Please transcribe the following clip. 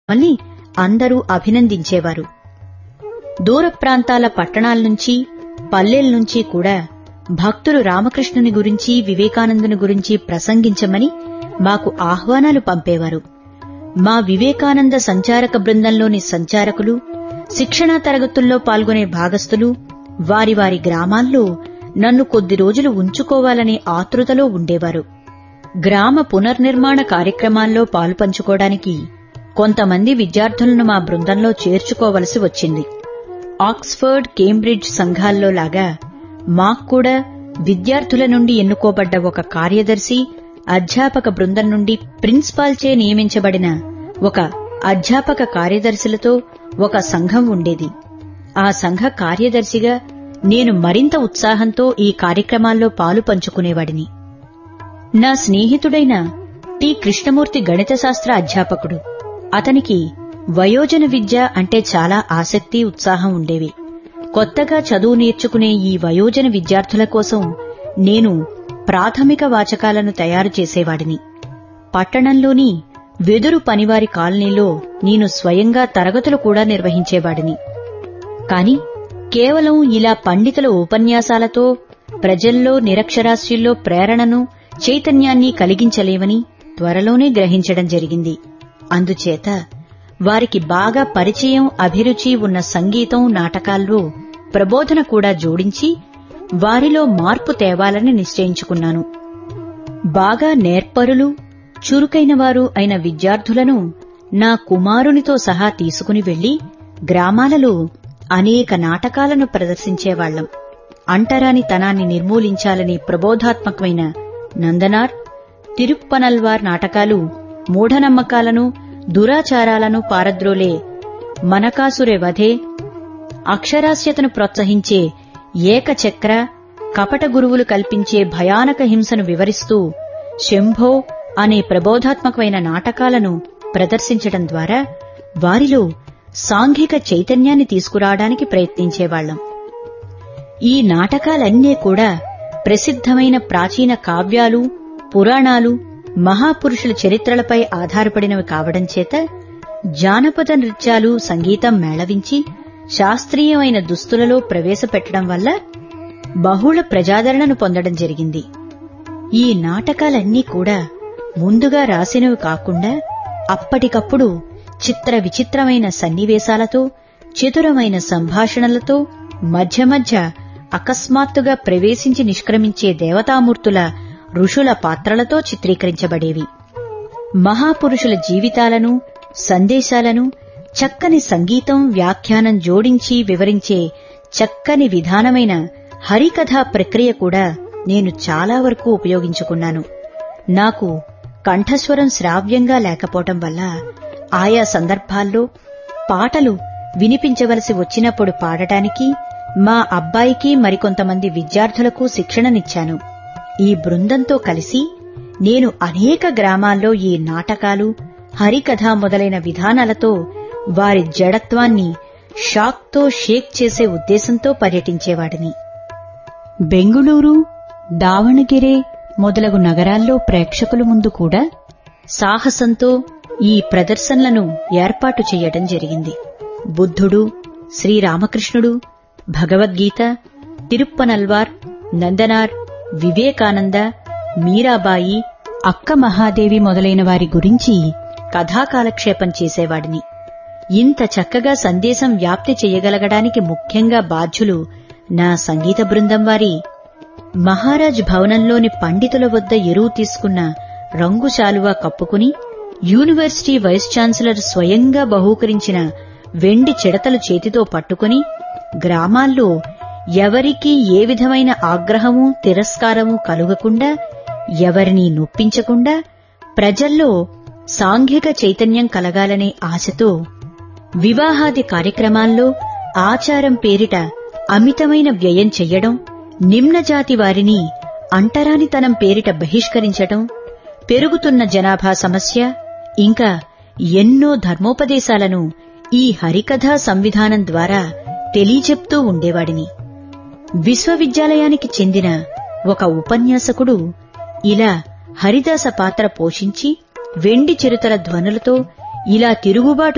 మమ్మల్ని అందరూ అభినందించేవారు దూర ప్రాంతాల పట్టణాల నుంచి పల్లెల నుంచి కూడా భక్తులు రామకృష్ణుని గురించి వివేకానందుని గురించి ప్రసంగించమని మాకు ఆహ్వానాలు పంపేవారు మా వివేకానంద సంచారక బృందంలోని సంచారకులు శిక్షణా తరగతుల్లో పాల్గొనే భాగస్థులు వారి వారి గ్రామాల్లో నన్ను కొద్ది రోజులు ఉంచుకోవాలనే ఆతృతలో ఉండేవారు గ్రామ పునర్నిర్మాణ కార్యక్రమాల్లో పాలుపంచుకోవడానికి కొంతమంది విద్యార్థులను మా బృందంలో చేర్చుకోవలసి వచ్చింది ఆక్స్ఫర్డ్ కేంబ్రిడ్జ్ సంఘాల్లో లాగా మాక్కూడా విద్యార్థుల నుండి ఎన్నుకోబడ్డ ఒక కార్యదర్శి అధ్యాపక బృందం నుండి ప్రిన్సిపాల్చే నియమించబడిన ఒక అధ్యాపక కార్యదర్శులతో ఒక సంఘం ఉండేది ఆ సంఘ కార్యదర్శిగా నేను మరింత ఉత్సాహంతో ఈ కార్యక్రమాల్లో పాలు పంచుకునేవాడిని నా స్నేహితుడైన టి కృష్ణమూర్తి గణిత శాస్త్ర అధ్యాపకుడు అతనికి వయోజన విద్య అంటే చాలా ఆసక్తి ఉత్సాహం ఉండేవి కొత్తగా చదువు నేర్చుకునే ఈ వయోజన విద్యార్థుల కోసం నేను ప్రాథమిక వాచకాలను తయారు చేసేవాడిని పట్టణంలోని వెదురు పనివారి కాలనీలో నేను స్వయంగా తరగతులు కూడా నిర్వహించేవాడిని కాని కేవలం ఇలా పండితుల ఉపన్యాసాలతో ప్రజల్లో నిరక్షరాస్యుల్లో ప్రేరణను చైతన్యాన్ని కలిగించలేవని త్వరలోనే గ్రహించడం జరిగింది అందుచేత వారికి బాగా పరిచయం అభిరుచి ఉన్న సంగీతం నాటకాల్లో ప్రబోధన కూడా జోడించి వారిలో మార్పు తేవాలని నిశ్చయించుకున్నాను బాగా నేర్పరులు చురుకైన వారు అయిన విద్యార్థులను నా కుమారునితో సహా తీసుకుని వెళ్లి గ్రామాలలో అనేక నాటకాలను ప్రదర్శించేవాళ్లం అంటరాని తనాన్ని నిర్మూలించాలని ప్రబోధాత్మకమైన నందనార్ తిరుప్పనల్వార్ నాటకాలు మూఢనమ్మకాలను దురాచారాలను పారద్రోలే మనకాసురే వధే అక్షరాస్యతను ప్రోత్సహించే ఏకచక్ర కపట గురువులు కల్పించే భయానక హింసను వివరిస్తూ శంభో అనే ప్రబోధాత్మకమైన నాటకాలను ప్రదర్శించడం ద్వారా వారిలో సాంఘిక చైతన్యాన్ని తీసుకురావడానికి ప్రయత్నించేవాళ్లం ఈ నాటకాలన్నీ కూడా ప్రసిద్ధమైన ప్రాచీన కావ్యాలు పురాణాలు మహాపురుషుల చరిత్రలపై ఆధారపడినవి కావడం చేత జానపద నృత్యాలు సంగీతం మేళవించి శాస్త్రీయమైన దుస్తులలో ప్రవేశపెట్టడం వల్ల బహుళ ప్రజాదరణను పొందడం జరిగింది ఈ నాటకాలన్నీ కూడా ముందుగా రాసినవి కాకుండా అప్పటికప్పుడు చిత్ర విచిత్రమైన సన్నివేశాలతో చతురమైన సంభాషణలతో మధ్య మధ్య అకస్మాత్తుగా ప్రవేశించి నిష్క్రమించే దేవతామూర్తుల ఋషుల పాత్రలతో చిత్రీకరించబడేవి మహాపురుషుల జీవితాలను సందేశాలను చక్కని సంగీతం వ్యాఖ్యానం జోడించి వివరించే చక్కని విధానమైన హరికథా ప్రక్రియ కూడా నేను చాలా వరకు ఉపయోగించుకున్నాను నాకు కంఠస్వరం శ్రావ్యంగా లేకపోవటం వల్ల ఆయా సందర్భాల్లో పాటలు వినిపించవలసి వచ్చినప్పుడు పాడటానికి మా అబ్బాయికి మరికొంతమంది విద్యార్థులకు శిక్షణనిచ్చాను ఈ బృందంతో కలిసి నేను అనేక గ్రామాల్లో ఈ నాటకాలు హరికథ మొదలైన విధానాలతో వారి జడత్వాన్ని షాక్తో షేక్ చేసే ఉద్దేశంతో పర్యటించేవాడిని బెంగుళూరు దావణగిరే మొదలగు నగరాల్లో ప్రేక్షకుల ముందు కూడా సాహసంతో ఈ ప్రదర్శనలను ఏర్పాటు చేయడం జరిగింది బుద్ధుడు శ్రీరామకృష్ణుడు భగవద్గీత తిరుప్పనల్వార్ నందనార్ వివేకానంద మీరాబాయి అక్క మహాదేవి మొదలైన వారి గురించి కథాకాలక్షేపం చేసేవాడిని ఇంత చక్కగా సందేశం వ్యాప్తి చెయ్యగలగడానికి ముఖ్యంగా బాధ్యులు నా సంగీత బృందం వారి మహారాజ్ భవనంలోని పండితుల వద్ద ఎరువు తీసుకున్న రంగు శాలువా కప్పుకుని యూనివర్సిటీ వైస్ ఛాన్సలర్ స్వయంగా బహూకరించిన వెండి చిడతలు చేతితో పట్టుకుని గ్రామాల్లో ఎవరికీ ఏ విధమైన ఆగ్రహము తిరస్కారము కలుగకుండా ఎవరినీ నొప్పించకుండా ప్రజల్లో సాంఘిక చైతన్యం కలగాలనే ఆశతో వివాహాది కార్యక్రమాల్లో ఆచారం పేరిట అమితమైన వ్యయం చెయ్యడం నిమ్నజాతి వారిని అంటరానితనం పేరిట బహిష్కరించటం పెరుగుతున్న జనాభా సమస్య ఇంకా ఎన్నో ధర్మోపదేశాలను ఈ హరికథా సంవిధానం ద్వారా తెలియచెప్తూ ఉండేవాడిని విశ్వవిద్యాలయానికి చెందిన ఒక ఉపన్యాసకుడు ఇలా హరిదాస పాత్ర పోషించి వెండి చిరుతల ధ్వనులతో ఇలా తిరుగుబాటు